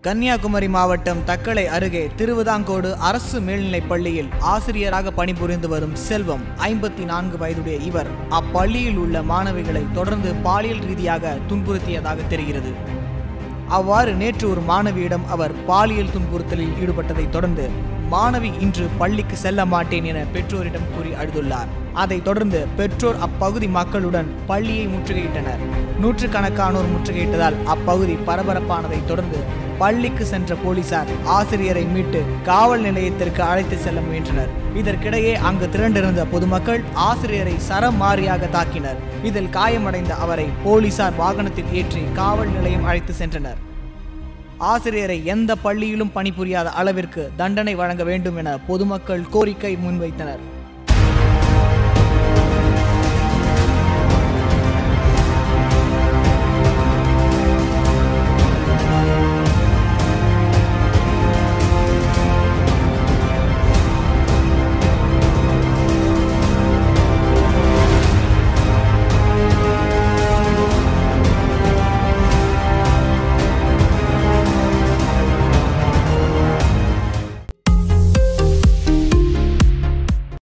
கன்னியாகுமரி மாவட்டம் தக்கலை அருகே திருவிதாங்கோடு அரசு மேல்நிலைப் பள்ளியில் ஆசிரியராக பணிபுரிந்து வரும் செல்வம் ஐம்பத்தி நான்கு வயதுடைய இவர் அப்பள்ளியில் உள்ள மாணவிகளை தொடர்ந்து பாலியல் ரீதியாக துன்புறுத்தியதாக தெரிகிறது அவ்வாறு நேற்று ஒரு மாணவியிடம் அவர் பாலியல் துன்புறுத்தலில் ஈடுபட்டதைத் தொடர்ந்து மாணவி இன்று பள்ளிக்கு செல்ல மாட்டேன் என பெற்றோரிடம் கூறி அழுதுள்ளார் அதைத் தொடர்ந்து பெற்றோர் அப்பகுதி மக்களுடன் பள்ளியை முற்றுகையிட்டனர் நூற்றுக்கணக்கானோர் முற்றுகையிட்டதால் அப்பகுதி பரபரப்பானதைத் தொடர்ந்து பள்ளிக்கு சென்ற போலீசார் ஆசிரியரை மீட்டு காவல் நிலையத்திற்கு அழைத்து செல்ல முயன்றனர் இதற்கிடையே அங்கு திரண்டிருந்த பொதுமக்கள் ஆசிரியரை சரம் மாறியாக தாக்கினர் இதில் காயமடைந்த அவரை போலீசார் வாகனத்தில் ஏற்றி காவல் நிலையம் அழைத்து சென்றனர் ஆசிரியரை எந்த பள்ளியிலும் பணிபுரியாத அளவிற்கு தண்டனை வழங்க வேண்டும் என பொதுமக்கள் கோரிக்கை முன்வைத்தனர்